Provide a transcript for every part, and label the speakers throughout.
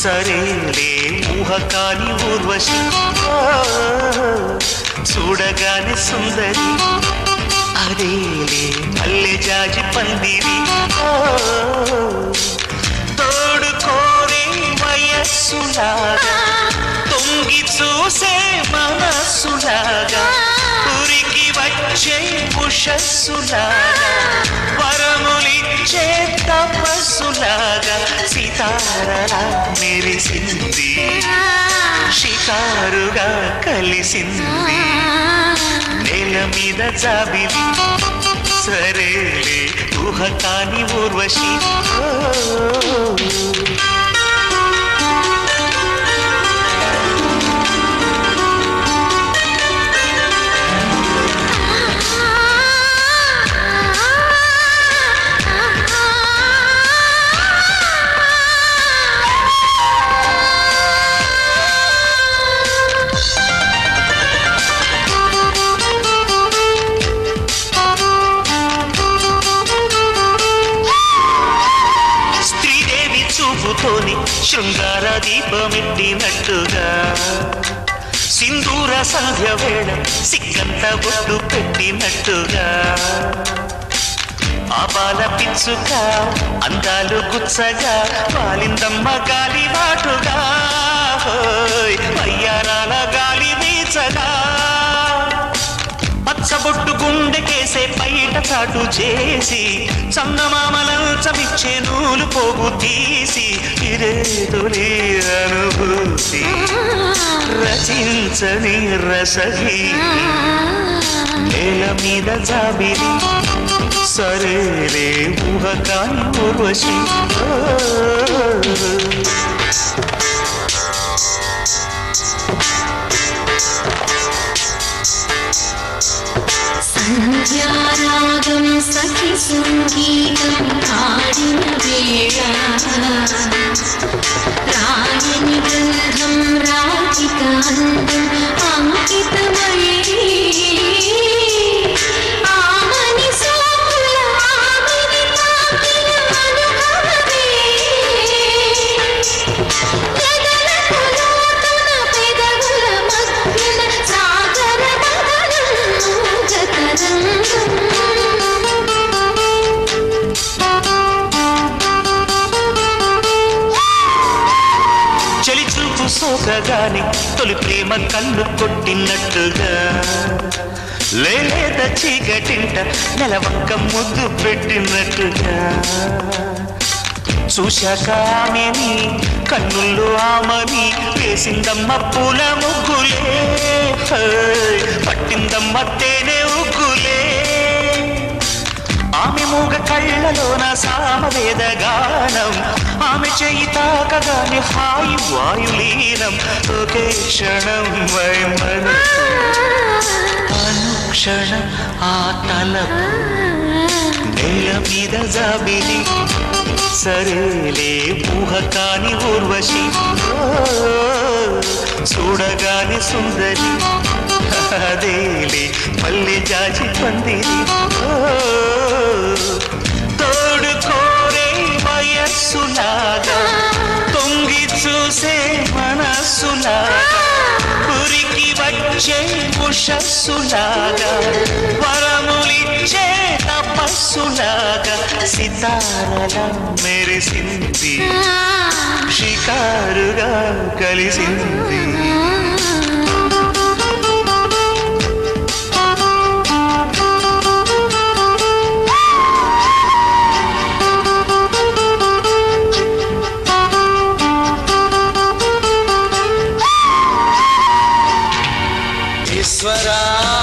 Speaker 1: సరేలే ఊహ కాని ఊర్వశి ఆ, చూడగానే సుందరి అదేలే మల్లె జాజి పందిరి ఆ, తోడు కోరే వయస్సులాగా తొంగి చూసే మనస్సులాగా ఉరికి వచ్చే ఉషస్సులాగా వరములిచ్చే తపస్సులాగా సితారలా మెరిసింది షికారుగా కలిసింది నేల మీద జాబిలి సరేలే ఊహ కాని ఊర్వశి ఓ. స్త్రీదేవి చూపుతోని శృంగార దీపమెట్టినట్టుగా సింధూర సంధ్య వేళ సిగ్గంత బొట్టు పెట్టినట్టుగా ఆపాల పిచ్చుక అందాలు గుచ్చగా వాలిందమ్మ గాలి వాటుగా హోయ్, వయ్యారాల గాలి వీచగా పచ్చబొట్టు గుండెకేసే పైట చాటు చేసి చందమామలంచమిచ్చే నూలు పోగు తీసి ఇరేదులే అనుభూతి రచించని రసగి నేల మీద జాబిలి సరేలే ఊహ కాని ఊర్వశి ఓ.
Speaker 2: సంధ్యారాగం సఖి సంగీతం పాడిన వేళ రాయని గంధం రాజిక అందం అంకితమయే ఆమని సోకుల ఆమని తాకిన అనుభవమే ఎదలకు లోతున పెదవుల మధ్యన సాగర మదనం
Speaker 1: చెలి చూపు సోకగాని తొలి ప్రేమ కన్ను కొట్టినట్టుగా లేలేద చీకటింట నెలవంక ముద్దు పెట్టినట్టుగా చూశాక ఆమెని కన్నుల్లో ఆమని వేసిందమ్మ పూల ముగ్గులే హోయ్, పట్టిందమ్మ తేనె ఉగ్గులే ఆమె మూగ కళ్ళలోన సామవేద గానం ఆమె చెయ్యి తాకగానే హాయి వాయులీనం ఒకే క్షణం వై మనసు అనుక్షణం ఆ తలపు నేల మీద జాబిలి సరేలే ఊహ కాని ఊర్వశి ఓ, చూడగానే సుందరి అదేలే మళ్ళీ జాజి పందిరి ఓ, తోడు కోరే వయస్సులాగా తొంగి చూసే మనస్సులాగా ఉరికి వచ్చే ఉషస్సులాగా వరములిచ్చే తపస్సులాగా సితారలా మెరిసింది షికారుగా కలిసింది
Speaker 3: ఈశ్వరా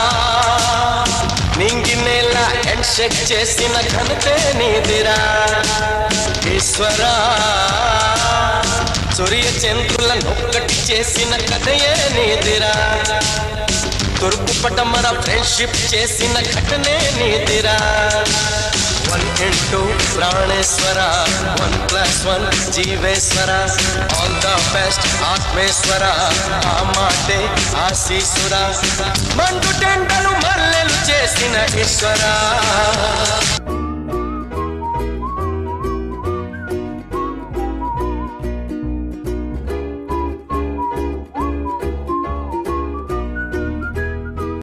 Speaker 3: నింగినేల హ్యాండ్షేక్ చేసిన ఘనతే నీదిరా ఈశ్వరా సూర్య చంద్రుల నొక్కటి చేసిన కథయే నీదిరా తూర్పు పటమర ఫ్రెండ్షిప్ చేసిన ఘటనే నీదిరా వన్ ఇంటూ ప్రాణేశ్వర వన్ ప్లస్ వన్ జీవేశ్వర ఆల్ ద బెస్ట్ ఆత్మేశ్వర ఆ మాటే ఆశీసుర మండు టెండలు మల్లెలు చేసిన ఈశ్వర